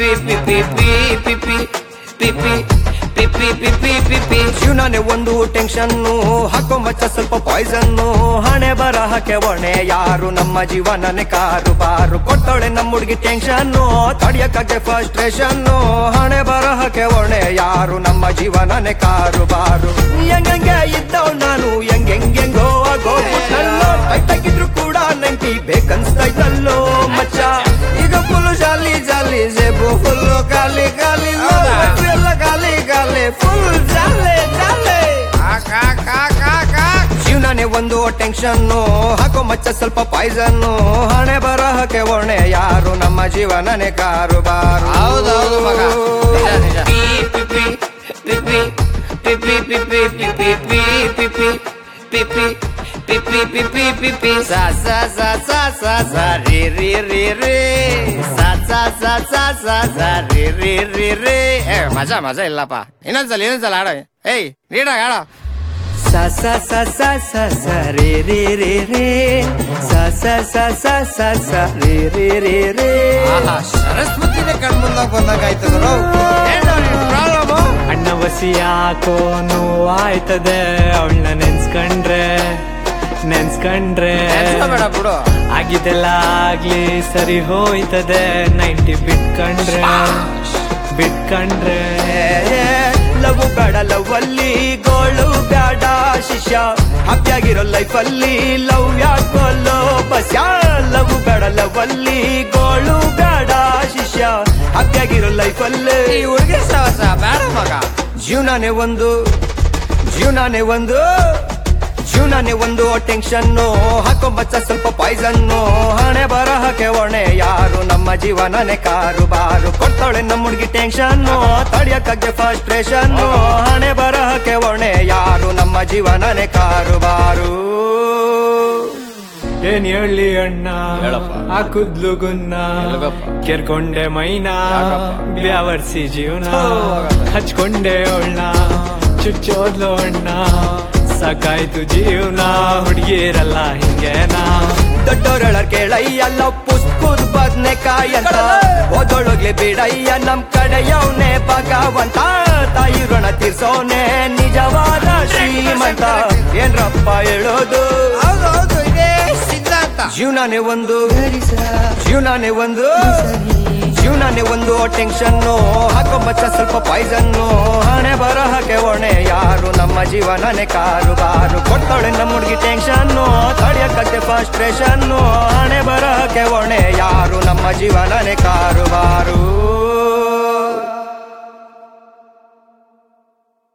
ಪಿಪಿ ಪಿಪಿ ಪಿಪಿ ಪಿಪಿ ಪಿಪಿ ಪಿಪಿ ಜೀವನನೇ ಒಂದು ಟೆನ್ಷನ್ನು ಹಾಕೋ ಮಚ್ಚ ಸ್ವಲ್ಪ ಪಾಯ್ಸನ್ನು ಹಣೆ ಬರಹಕ್ಕೆ ಹೊಣೆ ಯಾರು ನಮ್ಮ ಜೀವನನೇ ಕಾರು ಬಾರು ಕೊಟ್ಟೋಳೆ ನಮ್ಮ ಹುಡುಗಿ ಟೆನ್ಷನ್ನು ತಡಿಯಕ್ಕಾಗೆ ಫ್ರಸ್ಟ್ರೇಷನ್ನು ಹಣೆ ಬರಹಕ್ಕೆ ಹೊಣೆ ಯಾರು ನಮ್ಮ ಜೀವನನೇ ಕಾರು ಬಾರು ಹೆಂಗೆ ಇದ್ದವ್ ನಾನು ಹೆಂಗೆಂಗೆಂಗೋ ಆಗೋ ಟೈಟಾಗಿದ್ರು ಕೂಡ ನಂಟಿ ಬೇಕನ್ಸ್ತಾಯ್ತಲ್ಲೋ ಮಚ್ಚ ಈಗ ಫುಲ್ ಜಾಲಿ ಜಾಲಿ ಜೇಬು ಫುಲ್ ಖಾಲಿ ಖಾಲಿ ಹೌದಾ? ಎಲ್ಲ ಖಾಲಿ ಖಾಲಿ ಫುಲ್ ಜಾಲೆ ಜಾಲೆ ಜೀವನನೇ ಒಂದು ಟೆನ್ಷನ್ನು ಹಾಕೋ ಮಚ್ಚ ಸ್ವಲ್ಪ ಪಾಯ್ಸನ್ನು ಹಣೆ ಬರಹಕ್ಕೆ ಹೊಣೆ ಯಾರು ನಮ್ಮ ಜೀವನನೇ ಕಾರುಬಾರು ಹೌದೌದು ಮಗ. ನಿಜ, ನಿಜ. ಪಿಪಿ ಪಿಪಿ ಪಿಪಿ ಪಿಪಿ ಪಿಪಿ ಪಿಪಿ ಪಿಪಿ ಪಿಪಿ ಪಿಪಿ ಪಿಪಿ ಸಾ ಸಾ ಸಾ ಸಾ ಸಾ ಸಾ ರೀ ರೀ ರೀ ರೀ ಸಾ ಸಾ ಸಾ ಸಾ ಸಾ ಸಾ ರೀ ರೀ ರೀ ರೀ ಏ ಮಜಾ ಮಜಾ ಇಲ್ಲಪ್ಪ ಇನ್ನೊಂದ್ಸಲ ಇನ್ನೊಂದ್ಸಲ ಆಡ ಏಯ್ ನೀಡಾಗ ಆಡ sa sa sa sa sa sa re re re re sa sa sa sa sa sa re re re re ಆಹಾ ಸರಸ್ವತಿನೇ ಕಣ್ಮುಂದಾಗ ಬಂದಂಗಾಯ್ತು ಗುರು ಏನು ಪ್ರಾಬ್ಲಮ್ ಅಣ್ಣ ವಸಿ ಯಾಕೋ ನೋವಾಯ್ತದೆ ಅವಳನ್ನ ನೆನ್ಸ್ಕೊಂಡ್ರೆ ನೆನ್ಸ್ಕೊಂಡ್ರೆ ಬೇಡ ಬಿಡು ಆಗಿದ್ದೆಲ್ಲ ಆಗ್ಲಿ ಸರಿ ಹೋಯ್ತದೆ ನೈಂಟಿ ಬಿಟ್ಕೊಂಡ್ರೆ ಬಿಟ್ಕೊಂಡ್ರೆ ಲವ್ ಬೇಡ ಲವ್ ಅಲ್ಲಿ ಗೋಳು ಬೇಡ ಶಿಷ್ಯ ಹ್ಯಾಪಿಯಾಗಿರೋ ಲೈಫ್ ಅಲ್ಲಿ ಲವ್ ಯಾಕೋಲೋ ಬಸ್ಯ ಲವ್ ಬೇಡ ಲವ್ ಅಲ್ಲಿ ಗೋಳು ಬೇಡ ಶಿಷ್ಯ ಹ್ಯಾಪಿಯಾಗಿರೋ ಲೈಫ್ ಅಲ್ಲಿ ಈ ಹುಡುಗಿ ಸಹವಾಸ ಬೇಡ ಮಗ ಜೀವನನೇ ಒಂದು ಜೀವನನೇ ಒಂದು ಜೀವನನೇ ಒಂದು ಟೆನ್ಷನ್ನು ಹಾಕೋ ಮಚ್ಚ ಸ್ವಲ್ಪ ಪಾಯ್ಸನ್ನು ಹಣೆ ಬರಹಕ್ಕೆ ಹೊಣೆ ಯಾರು ನಮ್ಮ ಜೀವನನೇ ಕಾರು ಬಾರು ಕೊಡ್ತಾಳೆ ನಮ್ಮ ಹುಡುಗಿ ಟೆನ್ಷನ್ನು ತಡಿಯಕ್ಕಾಗೆ ಫ್ರಸ್ಟ್ರೇಷನ್ನು ಹಣೆ ಬರಹಕ್ಕೆ ಹೊಣೆ ಯಾರು ನಮ್ಮ ಜೀವನನೇ ಕಾರು ಬಾರು ಏನ್ ಹೇಳಿ ಅಣ್ಣ ಹೇಳಪ್ಪ. ಆ ಕುದ್ಲು ಗುನ್ನ ಎಲ್ಗಪ್ಪ? ಕೆರ್ಕೊಂಡೆ ಮೈನಾ ಯಾಕಪ್ಪ? ಬ್ಯಾವರ್ಸಿ ಜೀವನ ಥೂ, ಹೋಗಪ್ಪ. ಹಚ್ಕೊಂಡೆ ಅವಳನ್ನ ಚುಚ್ಚೋದ್ಲು ಅಣ್ಣ ಸಾಕಾಯ್ತು ಜೀವನ ಹುಡುಗಿರಲ್ಲ ಹಿಂಗೇನಾ ದೊಡ್ಡೋರಳ ಕೇಳಯ್ಯ ಪುಸ್ಕುದ್ ಬದ್ನೆಕಾಯಿ ಅಂತ ಓದೊಳಗ್ಲಿ ಬಿಡಯ್ಯ ನಮ್ ಕಡೆಯವನೇ ಭಗವಂತ ತಾಯಿ ಋಣ ತೀರ್ಸೋನೆ ನಿಜವಾದ ಶ್ರೀಮಂತ ಏನ್ರಪ್ಪ ಹೇಳೋದು ಹೌದು ಹೌದು ಇದೇ ಸಿದ್ಧಾಂತ ಜೀವನನೇ ಒಂದು ಜೀವನನೇ ಒಂದು ಜೀವನನೇ ಒಂದು ಟೆನ್ಷನ್ನು ಹಾಕೋ ಬಚ್ಚ ಸ್ವಲ್ಪ ಪಾಯ್ಸನ್ನು ಹಣೆ ಬರಹಕ್ಕೆ ಹೊಣೆ ಯಾರು ನಮ್ಮ ಜೀವನನೇ ಕಾರು ಬಾರು ಕೊಡ್ತಾಳೆ ನಮ್ಮ ಹುಡುಗಿ ಟೆನ್ಷನ್ನು ತಡಿಯಕ್ಕಾಗ್ದೆ ಫ್ರಸ್ಟ್ರೇಷನ್ನು ಹಣೆ ಬರಹಕ್ಕೆ ಹೊಣೆ ಯಾರು ನಮ್ಮ ಜೀವನನೇ ಕಾರು